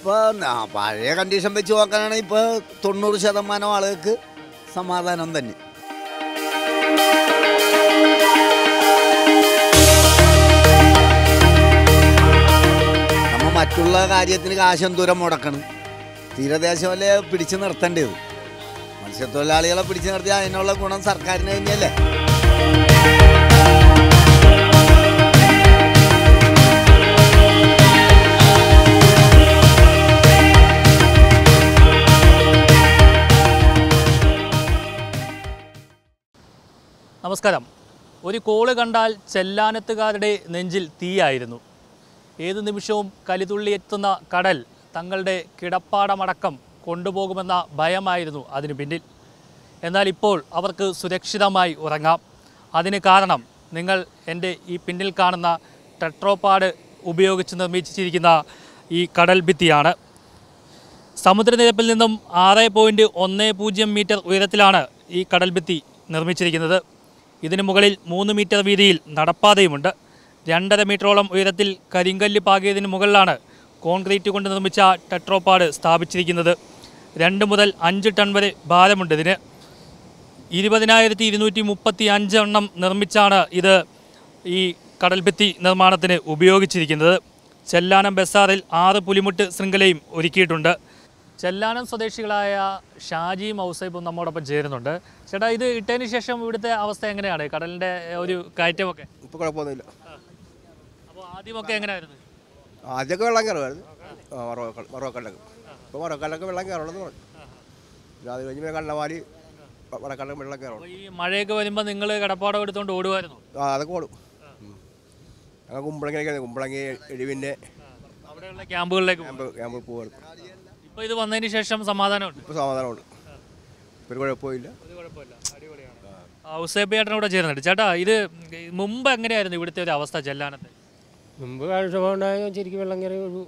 ഇപ്പോൾ പഴയ കണ്ടീഷൻ വെച്ച് നോക്കാനാണെങ്കിൽ ഇപ്പോൾ തൊണ്ണൂറ് ശതമാനം ആളുകൾക്ക് സമാധാനം തന്നെ നമ്മൾ മറ്റുള്ള കാര്യത്തിന് കാശം ദൂരം മുടക്കണം തീരദേശമല്ലേ പിടിച്ചു നിർത്തേണ്ടത് മത്സ്യത്തൊഴിലാളികളെ പിടിച്ചു നിർത്തിയാൽ അതിനുള്ള ഗുണം സർക്കാരിന് തന്നെയല്ലേ നമസ്കാരം ഒരു കോള് കണ്ടാൽ ചെല്ലാനത്തുകാരുടെ നെഞ്ചിൽ തീയായിരുന്നു ഏതു നിമിഷവും കലിതുള്ളി എത്തുന്ന കടൽ തങ്ങളുടെ കിടപ്പാടമടക്കം കൊണ്ടുപോകുമെന്ന ഭയമായിരുന്നു അതിനു പിന്നിൽ എന്നാൽ ഇപ്പോൾ അവർക്ക് സുരക്ഷിതമായി ഉറങ്ങാം അതിന് കാരണം നിങ്ങൾ എൻ്റെ ഈ പിന്നിൽ കാണുന്ന ടെട്രോപാഡ് ഉപയോഗിച്ച് നിർമ്മിച്ചിരിക്കുന്ന ഈ കടൽ ഭിത്തിയാണ് സമുദ്രനിരപ്പിൽ നിന്നും ആറ് പോയിൻറ്റ് ഒന്ന് പൂജ്യം മീറ്റർ ഉയരത്തിലാണ് ഈ കടൽ ഭിത്തി നിർമ്മിച്ചിരിക്കുന്നത് ഇതിനു മുകളിൽ മൂന്ന് മീറ്റർ വീതിയിൽ നടപ്പാതയുമുണ്ട് രണ്ടര മീറ്ററോളം ഉയരത്തിൽ കരിങ്കല്ല് പാകിയതിന് മുകളിലാണ് കോൺക്രീറ്റ് കൊണ്ട് നിർമ്മിച്ച ടെട്രോപാഡ് സ്ഥാപിച്ചിരിക്കുന്നത് രണ്ട് മുതൽ അഞ്ച് ടൺ വരെ ഭാരമുണ്ട് ഇതിന് ഇരുപതിനായിരത്തി ഇരുന്നൂറ്റി മുപ്പത്തി അഞ്ചെണ്ണം നിർമ്മിച്ചാണ് ഇത് ഈ കടൽഭിത്തി നിർമ്മാണത്തിന് ഉപയോഗിച്ചിരിക്കുന്നത് ചെല്ലാനം ബസാറിൽ ആറ് പുലിമുട്ട് ശൃംഖലയും ഒരുക്കിയിട്ടുണ്ട് ചെല്ലാനം സ്വദേശികളായ ഷാജിയും ഔസൈബും നമ്മോടൊപ്പം ചേരുന്നുണ്ട് ചേട്ടാ ഇത് ഇട്ടതിന് ശേഷം ഇവിടുത്തെ അവസ്ഥ എങ്ങനെയാണ് കടലിൻ്റെ ഒരു കയറ്റമൊക്കെ ഇപ്പോൾ കുഴപ്പമൊന്നുമില്ല അപ്പോൾ ആദ്യമൊക്കെ എങ്ങനെയായിരുന്നു ആദ്യമൊക്കെ വെള്ളം കയറുമായിരുന്നു ആ മറവക്കൽ മറവക്കല്ലൊക്കെ ഇപ്പോൾ മറവക്കല്ലൊക്കെ വെള്ളം കയറുള്ളൂ പറഞ്ഞു പിന്നെ അത് കഴിഞ്ഞ് പിന്നെ കണ്ണമാലി മറക്കല്ലൊക്കെ വെള്ളം കയറുള്ളൂ അപ്പോൾ ഈ മഴയൊക്കെ വരുമ്പോൾ നിങ്ങൾ കടപ്പാടം എടുത്തുകൊണ്ട് ഓടുമായിരുന്നു ആ അതൊക്കെ ഓടും ഞങ്ങൾ കുമ്പളങ്ങിയൊക്കെ കുമ്പളങ്ങി എഴുവിൻ്റെ അവിടെയുള്ള ക്യാമ്പുകളിലേക്ക് പോകും. ക്യാമ്പ് ക്യാമ്പിൽ പോവാണ് ഇപ്പോൾ ഇത് വന്നതിന് ശേഷം സമാധാനമുണ്ട് ഇപ്പോൾ സമാധാനമുണ്ട് ഇപ്പോൾ ഒരു കുഴപ്പമില്ല ഒരു കുഴപ്പമില്ല അടിപൊളിയാണ് ഔസേബ് ചേട്ടനോട് ചേർന്നിട്ട് ചേട്ടാ ഇത് മുമ്പ് എങ്ങനെയായിരുന്നു ഇവിടുത്തെ ഒരു അവസ്ഥ ചെല്ലാനത്തെ മുമ്പ് കാഴ്ചപ്പാടുണ്ടായ ശരിക്കും വെള്ളം കയറി ഒരു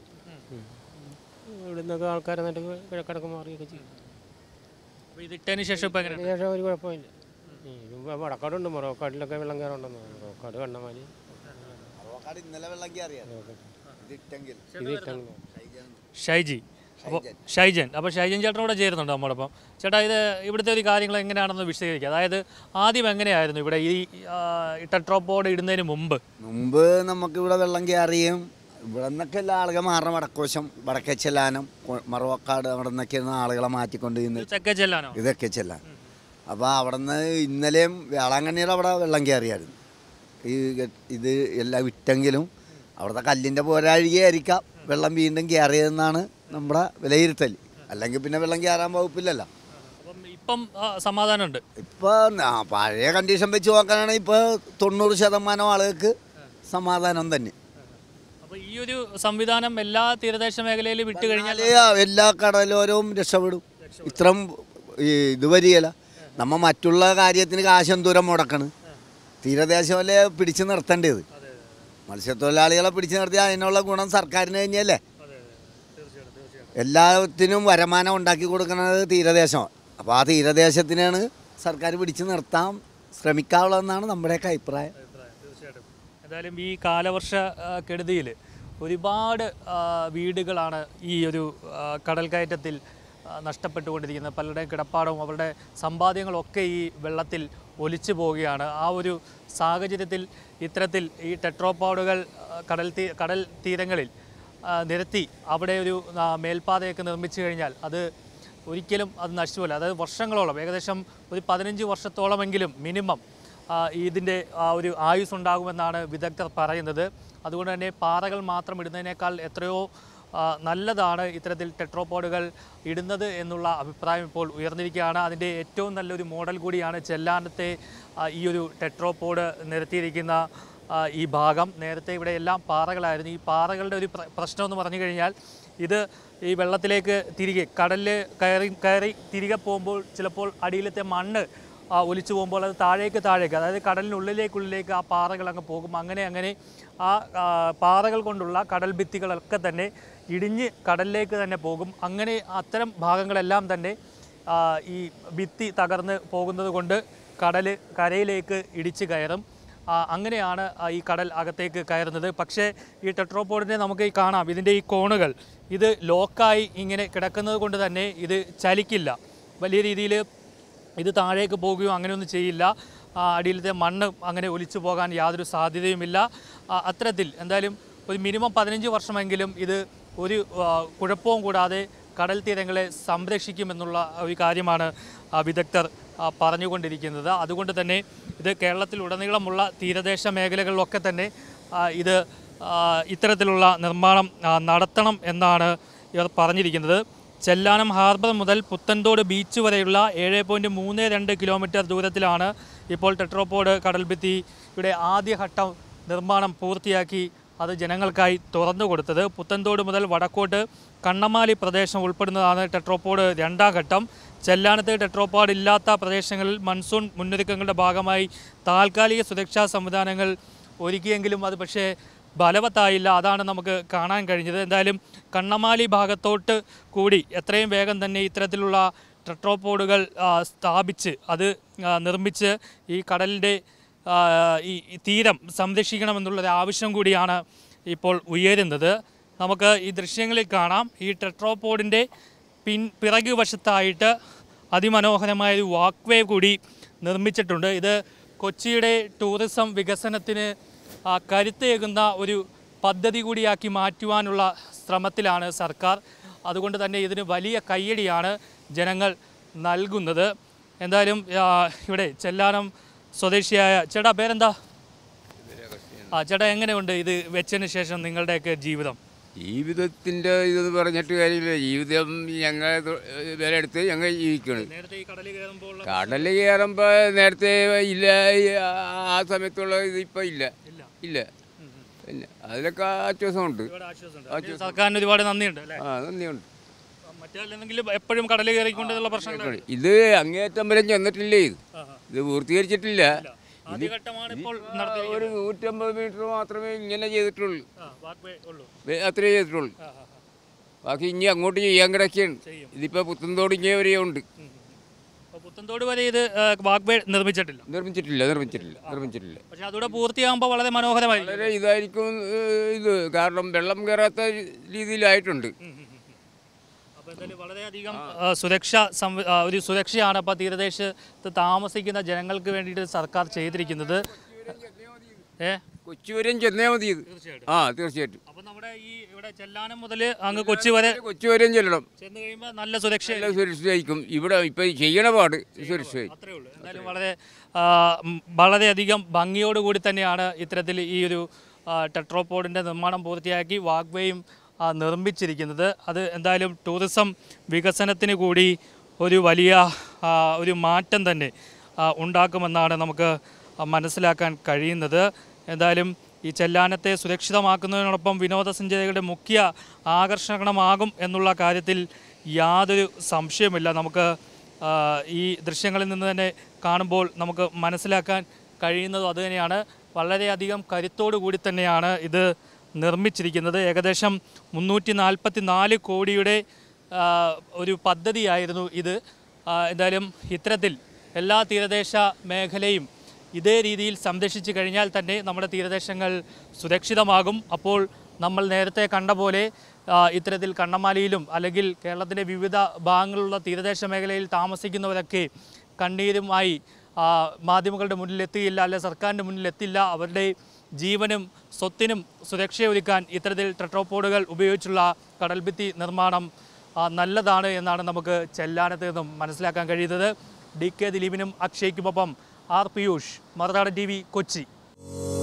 ഇവിടെ നിന്നൊക്കെ ആൾക്കാർ എന്നിട്ട് കിഴക്കിടക്ക് മാറിയൊക്കെ ചെയ്യും അപ്പോൾ ഇത് ഇട്ടതിന് ശേഷം ഇപ്പം എങ്ങനെയാണ് അതിന് ശേഷം ഒരു കുഴപ്പമില്ല ഇപ്പം വടക്കാടുണ്ട് മൊറോക്കാട്ടിലൊക്കെ വെള്ളം കയറുണ്ടെന്ന് മൊറോക്കാട് കണ്ണമാലി ഇന്നലെ വെള്ളം കയറിയാണ് ഇതിട്ടെങ്കിൽ ഇത് ഇട്ടങ്ങനെ ഷൈജി അപ്പോൾ ഷൈജൻ അപ്പോൾ ഷൈജൻ ചേട്ടനോട് ചേരുന്നുണ്ട് നമ്മോടൊപ്പം ചേട്ടാ ഇത് ഇവിടുത്തെ ഒരു കാര്യങ്ങൾ എങ്ങനെയാണെന്ന് വിശദീകരിക്കുക അതായത് ആദ്യം എങ്ങനെയായിരുന്നു ഇവിടെ ഈ ആ, ഈ ടെട്രോപോഡ് ഇടുന്നതിന് മുമ്പ് മുമ്പ് നമുക്ക് ഇവിടെ വെള്ളം കയറിയും ഇവിടെ നിന്നൊക്കെ എല്ലാ ആളുകൾ മാറണം വടക്കോശം വടക്കേ ചെല്ലാനം കൊ- മറവക്കാട് അവിടെ നിന്നൊക്കെയാണ് ആളുകളെ മാറ്റിക്കൊണ്ട് ഇന്ന് ചെക്ക ചെല്ലാനോ ഇതൊക്കെ ചെല്ലാൻ അപ്പോൾ അവിടെ നിന്ന് ഇന്നലെയും വേളാങ്കണ്ണിയുടെ അവിടെ വെള്ളം കയറിയായിരുന്നു ഈ ഗ- ഇത് എല്ലാം വിട്ടെങ്കിലും അവിടുത്തെ കല്ലിൻ്റെ പോരാഴികയായിരിക്കാം വെള്ളം വീണ്ടും കയറിയതെന്നാണ് നമ്മുടെ വിലയിരുത്തൽ അല്ലെങ്കിൽ പിന്നെ വെള്ളം കയറാൻ വകുപ്പില്ലല്ലോ അപ്പം ഇപ്പം ആ, സമാധാനമുണ്ട് ഇപ്പോൾ പഴയ കണ്ടീഷൻ വെച്ച് നോക്കാനാണെങ്കിൽ ഇപ്പോൾ തൊണ്ണൂറ് ശതമാനം ആളുകൾക്ക് സമാധാനം തന്നെ അപ്പോൾ ഈ ഒരു സംവിധാനം എല്ലാ തീരദേശ മേഖലയിലും വിട്ട് കഴിഞ്ഞാൽ കഴിഞ്ഞാൽ എല്ലാ കടലോരവും രക്ഷപ്പെടും ഇത്രം ഈ ഇത് വരികയില്ല നമ്മ മറ്റുള്ള കാര്യത്തിന് കാശം ദൂരം മുടക്കണം തീരദേശമല്ലേ പിടിച്ചു നിർത്തേണ്ടത് മത്സ്യത്തൊഴിലാളികളെ പിടിച്ചു നിർത്തിയാൽ അതിനുള്ള ഗുണം സർക്കാരിന് തന്നെയല്ലേ എല്ലാത്തിനും വരുമാനം ഉണ്ടാക്കി കൊടുക്കുന്നത് തീരദേശമാണ് അപ്പോൾ ആ തീരദേശത്തിനാണ് സർക്കാർ പിടിച്ചു നിർത്താൻ ശ്രമിക്കാവുള്ളതെന്നാണ് നമ്മുടെയൊക്കെ അഭിപ്രായം തീർച്ചയായിട്ടും എന്തായാലും ഈ കാലവർഷ ആ, കെടുതിയിൽ ഒരുപാട് ആ, വീടുകളാണ് ഈ ഒരു ആ, കടൽ കയറ്റത്തിൽ ആ, നഷ്ടപ്പെട്ടുകൊണ്ടിരിക്കുന്നത് പലരുടെയും കിടപ്പാടവും അവരുടെ സമ്പാദ്യങ്ങളൊക്കെ ഈ വെള്ളത്തിൽ ഒലിച്ചു പോവുകയാണ് ആ ഒരു സാഹചര്യത്തിൽ ഇത്തരത്തിൽ ഈ ടെട്രോപോഡുകൾ ആ, കടൽ തീ കടൽ തീരങ്ങളിൽ ആ, നിരത്തി അവിടെ ഒരു ആ, മേൽപ്പാതയൊക്കെ നിർമ്മിച്ചു കഴിഞ്ഞാൽ അത് ഒരിക്കലും അത് നശിച്ചുപോല അതായത് വർഷങ്ങളോളം ഏകദേശം ഒരു പതിനഞ്ച് വർഷത്തോളമെങ്കിലും മിനിമം ആ, ഇതിൻ്റെ ആ ഒരു ആയുസ് ഉണ്ടാകുമെന്നാണ് വിദഗ്ധർ പറയുന്നത് അതുകൊണ്ട് തന്നെ പാറകൾ മാത്രം ഇടുന്നതിനേക്കാൾ എത്രയോ ആ, നല്ലതാണ് ഇത്തരത്തിൽ ടെട്രോപോഡുകൾ ഇടുന്നത് എന്നുള്ള അഭിപ്രായം ഇപ്പോൾ ഉയർന്നിരിക്കുകയാണ് അതിൻ്റെ ഏറ്റവും നല്ലൊരു മോഡൽ കൂടിയാണ് ചെല്ലാനത്തെ ആ, ഈ ഒരു ടെട്രോപോഡ് നിരത്തിയിരിക്കുന്ന ആ, ഈ ഭാഗം നേരത്തെ ഇവിടെ എല്ലാം പാറകളായിരുന്നു ഈ പാറകളുടെ ഒരു പ്ര- പ്രശ്നം എന്ന് പറഞ്ഞു കഴിഞ്ഞാൽ ഇത് ഈ വെള്ളത്തിലേക്ക് തിരികെ കടലിൽ കയറി കയറി തിരികെ പോകുമ്പോൾ ചിലപ്പോൾ അടിയിലത്തെ മണ്ണ് ആ, ഒലിച്ചു പോകുമ്പോൾ അത് താഴേക്ക് താഴേക്ക് അതായത് കടലിനുള്ളിലേക്കുള്ളിലേക്ക് ആ പാറകൾ അങ്ങ് പോകും അങ്ങനെ അങ്ങനെ ആ ആ, പാറകൾ കൊണ്ടുള്ള കടൽ ഭിത്തികളൊക്കെ തന്നെ ഇടിഞ്ഞ് കടലിലേക്ക് തന്നെ പോകും അങ്ങനെ അത്തരം ഭാഗങ്ങളെല്ലാം തന്നെ ആ, ഈ ഭിത്തി തകർന്ന് പോകുന്നത് കൊണ്ട് കടൽ കരയിലേക്ക് ഇടിച്ച് കയറും ആ, അങ്ങനെയാണ് ആ, ഈ കടൽ അകത്തേക്ക് കയറുന്നത് പക്ഷേ ഈ ടെട്രോപോഡിനെ നമുക്ക് ഈ കാണാം ഇതിൻ്റെ ഈ കോണുകൾ ഇത് ലോക്കായി ഇങ്ങനെ കിടക്കുന്നത് കൊണ്ട് തന്നെ ഇത് ചലിക്കില്ല വലിയ രീതിയിൽ ഇത് താഴേക്ക് പോകുകയോ അങ്ങനെയൊന്നും ചെയ്യില്ല ആ, അടിയിലത്തെ മണ്ണ് അങ്ങനെ ഒലിച്ചു പോകാൻ യാതൊരു സാധ്യതയുമില്ല ആ, അത്തരത്തിൽ എന്തായാലും ഒരു മിനിമം പതിനഞ്ച് വർഷമെങ്കിലും ഇത് ഒരു ആ, കുഴപ്പവും കൂടാതെ കടൽ തീരങ്ങളെ സംരക്ഷിക്കുമെന്നുള്ള ഒരു കാര്യമാണ് ആ, വിദഗ്ധർ ആ, പറഞ്ഞുകൊണ്ടിരിക്കുന്നത് അതുകൊണ്ട് തന്നെ ഇത് കേരളത്തിലുടനീളമുള്ള തീരദേശ മേഖലകളിലൊക്കെ തന്നെ ആ, ഇത് ആ, ഇത്തരത്തിലുള്ള നിർമ്മാണം ആ, നടത്തണം എന്നാണ് ഇവർ പറഞ്ഞിരിക്കുന്നത് ചെല്ലാനം ഹാർബർ മുതൽ പുത്തൻതോട് ബീച്ച് വരെയുള്ള ഏഴ് പോയിൻറ്റ് മൂന്ന് രണ്ട് കിലോമീറ്റർ ദൂരത്തിലാണ് ഇപ്പോൾ ടെട്രോപോഡ് കടൽഭിത്തിയുടെ ആദ്യഘട്ടം നിർമ്മാണം പൂർത്തിയാക്കി അത് ജനങ്ങൾക്കായി തുറന്നു കൊടുത്തത് പുത്തൻതോട് മുതൽ വടക്കോട്ട് കണ്ണമാലി പ്രദേശം ഉൾപ്പെടുന്നതാണ് ടെട്രോപോഡ് രണ്ടാം ഘട്ടം ചെല്ലാനത്ത് ടെട്രോപോഡ് ഇല്ലാത്ത പ്രദേശങ്ങളിൽ മൺസൂൺ മുന്നൊരുക്കങ്ങളുടെ ഭാഗമായി താൽക്കാലിക സുരക്ഷാ സംവിധാനങ്ങൾ ഒരുക്കിയെങ്കിലും അത് പക്ഷേ ഫലവത്തായില്ല അതാണ് നമുക്ക് കാണാൻ കഴിഞ്ഞത് എന്തായാലും കണ്ണമാലി ഭാഗത്തോട്ട് കൂടി എത്രയും വേഗം തന്നെ ഇത്തരത്തിലുള്ള ടെട്രോപോഡുകൾ ആ, സ്ഥാപിച്ച് അത് ആ, നിർമ്മിച്ച് ഈ കടലിൻ്റെ ആ, ഈ ഈ തീരം സംരക്ഷിക്കണമെന്നുള്ളൊരു ആവശ്യം കൂടിയാണ് ഇപ്പോൾ ഉയരുന്നത് നമുക്ക് ഈ ദൃശ്യങ്ങളിൽ കാണാം ഈ ടെട്രോപോഡിൻ്റെ പിൻ പിറകു വശത്തായിട്ട് അതിമനോഹരമായ ഒരു വാക്ക് വേ കൂടി നിർമ്മിച്ചിട്ടുണ്ട് ഇത് കൊച്ചിയുടെ ടൂറിസം വികസനത്തിന് ആ, കരുത്തേകുന്ന ഒരു പദ്ധതി കൂടിയാക്കി മാറ്റുവാനുള്ള ശ്രമത്തിലാണ് സർക്കാർ അതുകൊണ്ട് തന്നെ ഇതിന് വലിയ കയ്യടിയാണ് ജനങ്ങൾ നൽകുന്നത് എന്തായാലും ആ, ഇവിടെ ചെല്ലാനം സ്വദേശിയായ ചേട്ടാ പേരെന്താ ആ ചേട്ടാ എങ്ങനെയുണ്ട് ഇത് വെച്ചതിന് ശേഷം നിങ്ങളുടെയൊക്കെ ജീവിതം ജീവിതത്തിൻ്റെ ഇത് പറഞ്ഞിട്ട് കാര്യമില്ല ജീവിതം ഞങ്ങൾ വില എടുത്ത് ഞങ്ങൾ ജീവിക്കണം നേരത്തെ ഈ കടലിൽ കയറുമ്പോൾ കടൽ കയറുമ്പോൾ നേരത്തെ ഇല്ല ഈ ആ സമയത്തുള്ള ഇത് ഇപ്പം ഇല്ല ഇല്ല ഇല്ല പിന്നെ അതിലൊക്കെ ആശ്വാസമുണ്ട് ഒരുപാട് ആശ്വാസമുണ്ട് അതിന് സർക്കാരിന് ഒരുപാട് നന്ദിയുണ്ട് അല്ലേ ആ നന്ദിയുണ്ട് മറ്റല്ലെന്നെങ്കിലും എപ്പോഴും കടലിൽ കയറിക്കൊണ്ടുള്ള പ്രശ്നങ്ങൾ ഇത് അങ്ങേറ്റം വരെ ചെന്നിട്ടില്ലേ ഇത് ഇത് പൂർത്തീകരിച്ചിട്ടില്ല ആദ്യഘട്ടമാണ് ഇപ്പോൾ ആ, നടത്തി ഒരു നൂറ്റമ്പത് മീറ്റർ മാത്രമേ ഇങ്ങനെ ചെയ്തിട്ടുള്ളൂ വാക്ക് ഉള്ളൂ വേ- അത്രേ ചെയ്തിട്ടുള്ളൂ ആ, ആ, ആ. ബാക്കി ഇനി അങ്ങോട്ട് ചെയ്യാൻ കിടക്കുകയാണ് ചെയ്യും. ഇതിപ്പോൾ പുത്തൻതോട് ഇങ്ങനെ വരെയുണ്ട് അപ്പോൾ പുത്തൻതോട് വരെ ഇത് വാക്ക് വേ നിർമ്മിച്ചിട്ടില്ല നിർമ്മിച്ചിട്ടില്ല നിർമ്മിച്ചിട്ടില്ല നിർമ്മിച്ചിട്ടില്ല പക്ഷെ അതോടെ പൂർത്തിയാകുമ്പോൾ വളരെ മനോഹരമായിരിക്കും വളരെ ഇതായിരിക്കും ഏഹ്, ഇത് കാരണം വെള്ളം കയറാത്ത രീതിയിലായിട്ടുണ്ട് അപ്പോൾ എന്തായാലും വളരെയധികം ആ, സുരക്ഷ സംവി- ആ, ഒരു സുരക്ഷയാണ് അപ്പോൾ തീരദേശത്ത് താമസിക്കുന്ന ജനങ്ങൾക്ക് വേണ്ടിയിട്ട് സർക്കാർ ചെയ്തിരിക്കുന്നത് ഏ കൊച്ചി വരെയും ചെന്നേ മതി ഇത് തീർച്ചയായിട്ടും ആ തീർച്ചയായിട്ടും അപ്പോൾ നമ്മുടെ ഈ ഇവിടെ ചെല്ലാനം മുതൽ അങ്ങ് കൊച്ചി വരെ കൊച്ചി വരെയും ചെല്ലണം ചെന്ന് കഴിയുമ്പോൾ നല്ല സുരക്ഷ നല്ല സുരക്ഷിതമായിരിക്കും ഇവിടെ ഇപ്പം ചെയ്യണ പാട് സുരക്ഷിതമായി അത്രേ ഉള്ളൂ എന്തായാലും വളരെ ആ, ഉം, വളരെയധികം ഭംഗിയോടുകൂടി തന്നെയാണ് ഇത്തരത്തിൽ ഈ ഒരു ആ, ടെട്രോപോഡിൻ്റെ നിർമ്മാണം പൂർത്തിയാക്കി വാഗ്വേയും ആ, നിർമ്മിച്ചിരിക്കുന്നത് അത് എന്തായാലും ടൂറിസം വികസനത്തിന് കൂടി ഒരു വലിയ ആ, ഒരു മാറ്റം തന്നെ ആ, ഉണ്ടാക്കുമെന്നാണ് നമുക്ക് ആ, മനസ്സിലാക്കാൻ കഴിയുന്നത് എന്തായാലും ഈ ചെല്ലാനത്തെ സുരക്ഷിതമാക്കുന്നതിനോടൊപ്പം വിനോദസഞ്ചാരികളുടെ മുഖ്യ ആകർഷണമാകും എന്നുള്ള കാര്യത്തിൽ യാതൊരു സംശയമില്ല നമുക്ക് ആ, ഈ ദൃശ്യങ്ങളിൽ നിന്ന് തന്നെ കാണുമ്പോൾ നമുക്ക് മനസ്സിലാക്കാൻ കഴിയുന്നതും അതുതന്നെയാണ് വളരെയധികം കരുത്തോടു കൂടി തന്നെയാണ് ഇത് നിർമ്മിച്ചിരിക്കുന്നത് ഏകദേശം മുന്നൂറ്റി നാൽപ്പത്തി നാല് കോടിയുടെ ആ, ഒരു പദ്ധതിയായിരുന്നു ഇത് ആ, എന്തായാലും ഇത്തരത്തിൽ എല്ലാ തീരദേശ മേഖലയും ഇതേ രീതിയിൽ സംരക്ഷിച്ചു കഴിഞ്ഞാൽ തന്നെ നമ്മുടെ തീരദേശങ്ങൾ സുരക്ഷിതമാകും അപ്പോൾ നമ്മൾ നേരത്തെ കണ്ട പോലെ ആ, ഇത്തരത്തിൽ കണ്ണമാലിയിലും അല്ലെങ്കിൽ കേരളത്തിൻ്റെ വിവിധ ഭാഗങ്ങളിലുള്ള തീരദേശ മേഖലയിൽ താമസിക്കുന്നവരൊക്കെ കണ്ണീരുമായി ആ, മാധ്യമങ്ങളുടെ മുന്നിൽ എത്തുകയില്ല അല്ലെ സർക്കാരിൻ്റെ മുന്നിൽ എത്തില്ല അവരുടെ ജീവനും സ്വത്തിനും സുരക്ഷയൊരുക്കാൻ ഇത്തരത്തിൽ ടെട്രോപോഡുകൾ ഉപയോഗിച്ചുള്ള കടൽഭിത്തി നിർമ്മാണം ആ, നല്ലതാണ് എന്നാണ് നമുക്ക് ചെല്ലാനത്ത് നിന്നും മനസ്സിലാക്കാൻ കഴിയുന്നത് ഡി കെ ദിലീപിനും അക്ഷയ്ക്കുമൊപ്പം R Piyush Marunadan T V Kochi